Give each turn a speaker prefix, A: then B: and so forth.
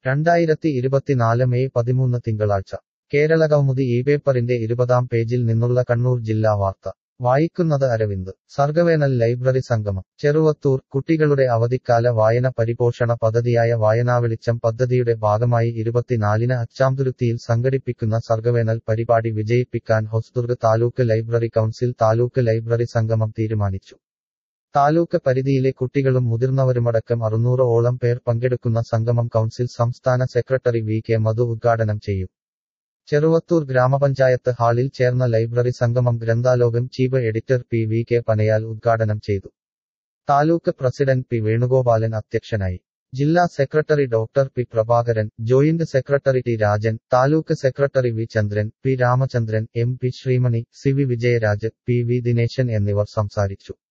A: രണ്ടായിരത്തി ഇരുപത്തിനാല് മെയ് പതിമൂന്ന് തിങ്കളാഴ്ച കേരളകൗമുദി ഈ പേപ്പറിന്റെ ഇരുപതാം പേജിൽ നിന്നുള്ള കണ്ണൂർ ജില്ലാ വാർത്ത വായിക്കുന്നത് അരവിന്ദ് സർഗവേനൽ ലൈബ്രറി സംഗമം ചെറുവത്തൂർ കുട്ടികളുടെ അവധിക്കാല വായന പരിപോഷണ പദ്ധതിയായ വായനാവെളിച്ചം പദ്ധതിയുടെ ഭാഗമായി ഇരുപത്തിനാലിന് അച്ചാംതുരുത്തിയിൽ സംഘടിപ്പിക്കുന്ന സർഗവേനൽ പരിപാടി വിജയിപ്പിക്കാൻ Hosdurg taluk library council taluk library സംഗമം തീരുമാനിച്ചു താലൂക്ക് പരിധിയിലെ കുട്ടികളും മുതിർന്നവരുമടക്കം അറുന്നൂറ് ഓളം പേർ പങ്കെടുക്കുന്ന സംഗമം കൗൺസിൽ സംസ്ഥാന സെക്രട്ടറി വി കെ മധു ഉദ്ഘാടനം ചെയ്യും ചെറുവത്തൂർ ഗ്രാമപഞ്ചായത്ത് ഹാളിൽ ചേർന്ന ലൈബ്രറി സംഗമം Granthalokam chief editor P V K Panayal ഉദ്ഘാടനം ചെയ്തു താലൂക്ക് പ്രസിഡന്റ് പി വേണുഗോപാലൻ അധ്യക്ഷനായി ജില്ലാ secretary doctor P Prabhakaran joint secretary T Rajan taluk secretary V Chandran P Ramachandran M P Sreemani C V Vijayaraj P V Dineshan എന്നിവർ സംസാരിച്ചു